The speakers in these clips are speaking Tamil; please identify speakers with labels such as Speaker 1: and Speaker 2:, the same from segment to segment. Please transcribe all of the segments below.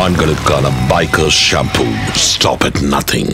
Speaker 1: ஆண்களுக்கான biker shampoo stop at nothing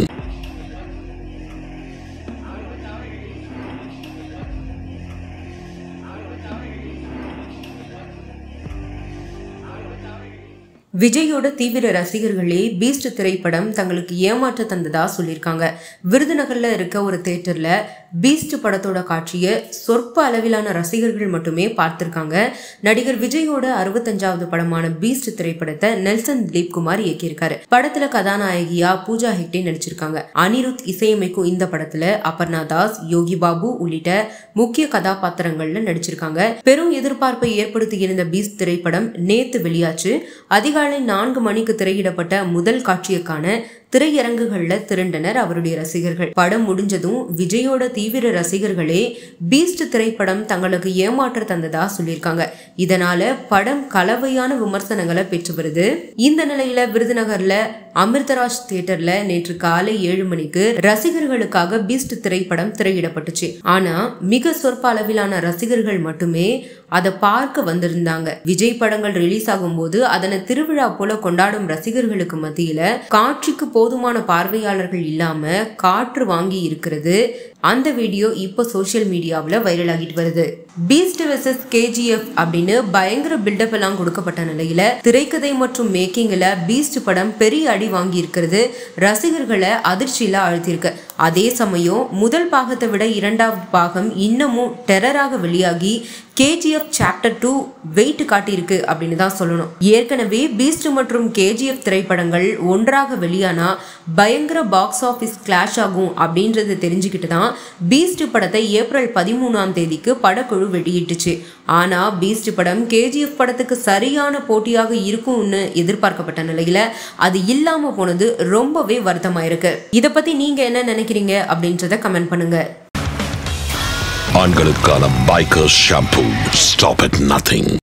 Speaker 2: விஜயோட தீவிர ரசிகர்களே பீஸ்ட் திரைப்படம் தங்களுக்கு ஏமாற்ற தந்ததா சொல்லியிருக்காங்க விருதுநகர்ல இருக்க ஒரு தேட்டர்ல பீஸ்ட் படத்தோட காட்சியை சொற்ப அளவிலான ரசிகர்கள் மட்டுமே பார்த்திருக்காங்க நடிகர் விஜயோட அறுபத்தஞ்சாவது படமான பீஸ்ட் திரைப்படத்தை நெல்சன் திலீப் குமார் இயக்கியிருக்காரு படத்துல கதாநாயகியா பூஜா ஹெக்டே நடிச்சிருக்காங்க அனிருத் இசையமைக்கும் இந்த படத்துல அபர்ணா தாஸ் யோகி பாபு உள்ளிட்ட முக்கிய கதாபாத்திரங்கள்ல நடிச்சிருக்காங்க பெரும் எதிர்பார்ப்பை ஏற்படுத்தியிருந்த பீஸ்ட் திரைப்படம் நேத்து வெளியாச்சு அதிகாலை நான்கு மணிக்கு திரையிடப்பட்ட முதல் காட்சியைக்கான திரையரங்குகள்ல திரண்டனர் அவருடைய ரசிகர்கள் படம் முடிஞ்சதும் விஜயோட தீவிர ரசிகர்களே பீஸ்ட் திரைப்படம் தங்களுக்கு ஏமாற்ற தந்ததா சொல்லியிருக்காங்க இதனால படம் கலவையான விமர்சனங்களை பெற்று வருது இந்த நிலையில விருதுநகர்ல அமிர்தராஜ் தியேட்டர்ல நேற்று காலை ஏழு மணிக்கு ரசிகர்களுக்காக பீஸ்ட் திரைப்படம் திரையிடப்பட்டுச்சு ஆனா மிக சொற்ப அளவிலான ரசிகர்கள் மட்டுமே அதை பார்க்க வந்திருந்தாங்க விஜய் படங்கள் ரிலீஸ் ஆகும்போது அதனை திருவிழா போல கொண்டாடும் ரசிகர்களுக்கு மத்தியில காட்சிக்கு போதுமான பார்வையாளர்கள் இல்லாம காற்று வாங்கி இருக்கிறது அந்த வீடியோ இப்போ சோஷியல் மீடியாவில் வைரல் ஆகிட்டு வருது பீஸ்ட் வெர்சஸ் கேஜிஎஃப் அப்படின்னு பயங்கர பில்டப் எல்லாம் கொடுக்கப்பட்ட நிலையில திரைக்கதை மற்றும் மேக்கிங்ல பீஸ்ட் படம் பெரிய அடி வாங்கி இருக்கிறது ரசிகர்களை அதிர்ச்சியில அழுத்தியிருக்கு அதே சமயம் முதல் பாகத்தை விட இரண்டாவது பாகம் இன்னமும் டெரராக வெளியாகி கேஜிஎஃப் சாப்டர் டூ வெயிட் காட்டியிருக்கு அப்படின்னு தான் சொல்லணும் ஏற்கனவே பீஸ்ட் மற்றும் கேஜிஎஃப் திரைப்படங்கள் ஒன்றாக வெளியானா பயங்கர பாக்ஸ் ஆஃபீஸ் கிளாஷ் ஆகும் அப்படின்றத தெரிஞ்சுக்கிட்டு தான் பீஸ்ட் படத்தை ஏப்ரல் பதிமூணாம் தேதிக்கு படக்குழு வெளியிட்டுச்சு ஆனா பீஸ்ட் படம் கேஜிஎஃப் படத்துக்கு சரியான போட்டியாக இருக்கும்னு எதிர்பார்க்கப்பட்ட நிலையில அது இல்லாம போனது ரொம்பவே வருத்தமாயிருக்கு இதை பத்தி நீங்க என்ன நினைக்கிறீங்க அப்படின்றத கமெண்ட் பண்ணுங்க
Speaker 1: ஆண்களுக்கான biker shampoo stop at nothing